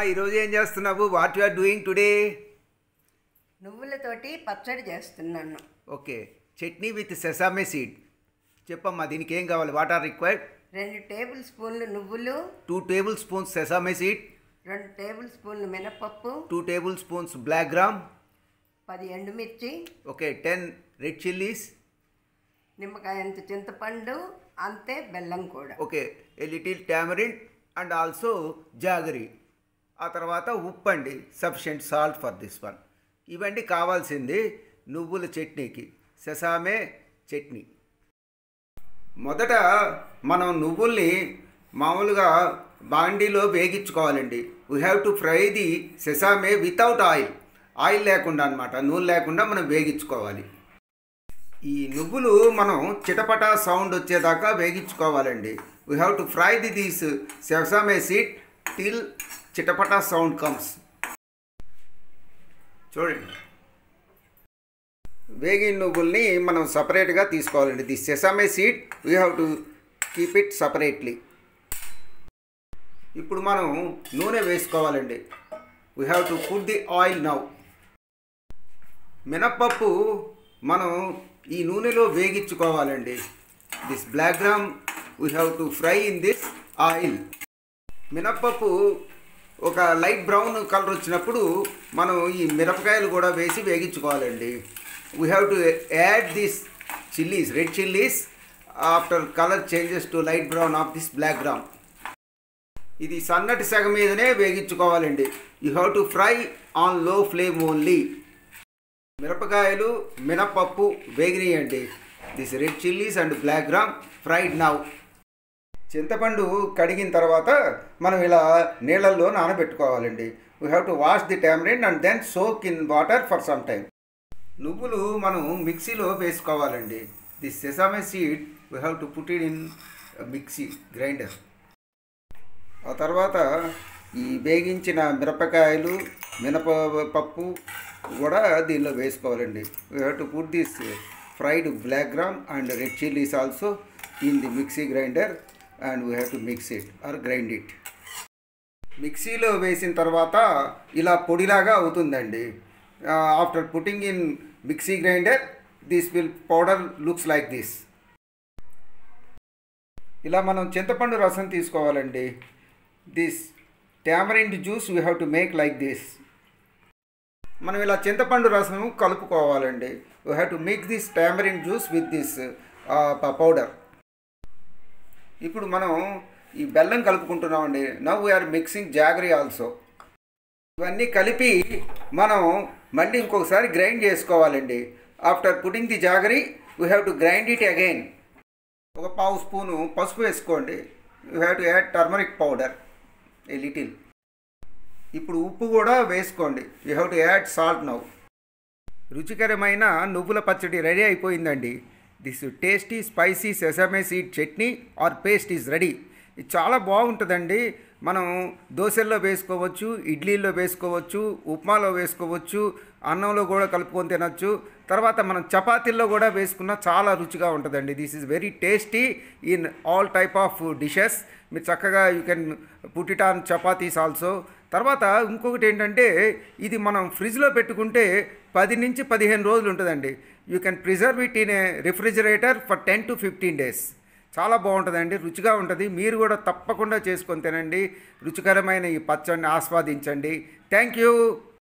ఈరోజు ఏం చేస్తున్నావు what you are doing today నువ్వులతోటి పచ్చడి చేస్తున్నాను okay chutney with sesame seed చెప్పమ్మా దీనికి ఏం కావాలి వాట్ ఆర్ రిక్వైర్డ్ రెండు టేబుల్ స్పూన్లు నువ్వులు two tablespoons sesame seed రెండు టేబుల్ స్పూన్లు మినపప్పు two tablespoons black gram పది ఎండుమిర్చి ఓకే టెన్ రెడ్ చిల్లీస్ నిమ్మకాయ అంత చింతపండు అంతే బెల్లం కూడా okay a little tamarind and also jaggery ఆ తర్వాత ఉప్పు అండి sufficient salt for this one ఇవన్నీ కావాల్సింది నువ్వుల చట్నీకి సెసామే చట్నీ మొదట మనం నువ్వుల్ని మామూలుగా బాండీలో వేగించుకోవాలండి we have to fry the sesame without oil oil లేకుండా అనమాట నూనె లేకుండా మనం వేగించుకోవాలి ఈ నువ్వులు మనం చిటపట సౌండ్ వచ్చేదాకా వేగించుకోవాలండి we have to fry the these sesame seed till చిటపట సౌండ్ కమ్స్ చూడండి వేగిన నువ్వుల్ని మనం సపరేట్గా తీసుకోవాలండి the sesame seed we have to keep it separately ఇప్పుడు మనం నూనె వేసుకోవాలండి we have to put the oil now మినప్పప్పు మనం ఈ నూనెలో వేగించుకోవాలండి this black gram we have to fry in this oil మినప్పప్పు ఒక లైట్ బ్రౌన్ కలర్ వచ్చినప్పుడు మనం ఈ మిరపకాయలు కూడా వేసి వేగించుకోవాలండి we have to add this chillies red chillies after colour changes to light brown of this black gram ఇది సన్నటి సెగ మీదనే వేగించుకోవాలండి you have to fry on low flame only మిరపకాయలు మినపప్పు వేగినాయండి this red chillies and black gram fried now చింతపండు కడిగిన తర్వాత మనం ఇలా నీళ్ళల్లో నానబెట్టుకోవాలండి we have to wash the tamarind and then soak in water for some time నువ్వులు మనం మిక్సీలో వేసుకోవాలండి this sesame seed we have to put it in mixie grinder ఆ తర్వాత ఈ వేగించిన మిరపకాయలు మినపప్పు కూడా దీనిలో వేసుకోవాలండి we have to put this fried black gram and red chillies also in the mixie grinder and we have to mix it or grind it మిక్సీలో వేసిన తర్వాత ఇలా పొడిలాగా అవుతుందండి after putting in mixie grinder this will powder looks like this ఇలా మనం చింతపండు రసం తీసుకోవాలండి this tamarind juice we have to make like this మనం ఇలా చింతపండు రసం కలుపుకోవాలండి we have to make this tamarind juice with this powder ఇప్పుడు మనం ఈ బెల్లం కలుపుకుంటున్నామండి now we are mixing jaggery also ఇవన్నీ కలిపి మనం మళ్ళీ ఇంకొకసారి గ్రైండ్ చేసుకోవాలండి after putting the jaggery we have to grind it again ఒక పావు స్పూను పసుపు వేసుకోండి you have to add turmeric powder a little ఇప్పుడు ఉప్పు కూడా వేసుకోండి you have to add salt now రుచికరమైన నువ్వుల పచ్చడి రెడీ అయిపోయిందండి this tasty spicy sesame seed chutney or paste is ready ఇది చాలా బాగుంటుందండి మనం దోశల్లో వేసుకోవచ్చు ఇడ్లీల్లో వేసుకోవచ్చు ఉప్మాలో వేసుకోవచ్చు అన్నంలో కూడా కలుపుకొని తినచ్చు తర్వాత మనం చపాతీల్లో కూడా వేసుకున్న చాలా రుచిగా ఉంటుందండి this is very tasty in all type of dishes మీరు చక్కగా you can put it on chapatis also తర్వాత ఇంకొకటి ఏంటంటే ఇది మనం ఫ్రిడ్జ్లో పెట్టుకుంటే పది నుంచి పదిహేను రోజులు ఉంటుందండి you can preserve it in a refrigerator for ten to fifteen days చాలా బాగుంటుందండి రుచిగా ఉంటుంది మీరు కూడా తప్పకుండా చేసుకొని తినండి రుచికరమైన ఈ పచ్చడిని ఆస్వాదించండి థ్యాంక్ యూ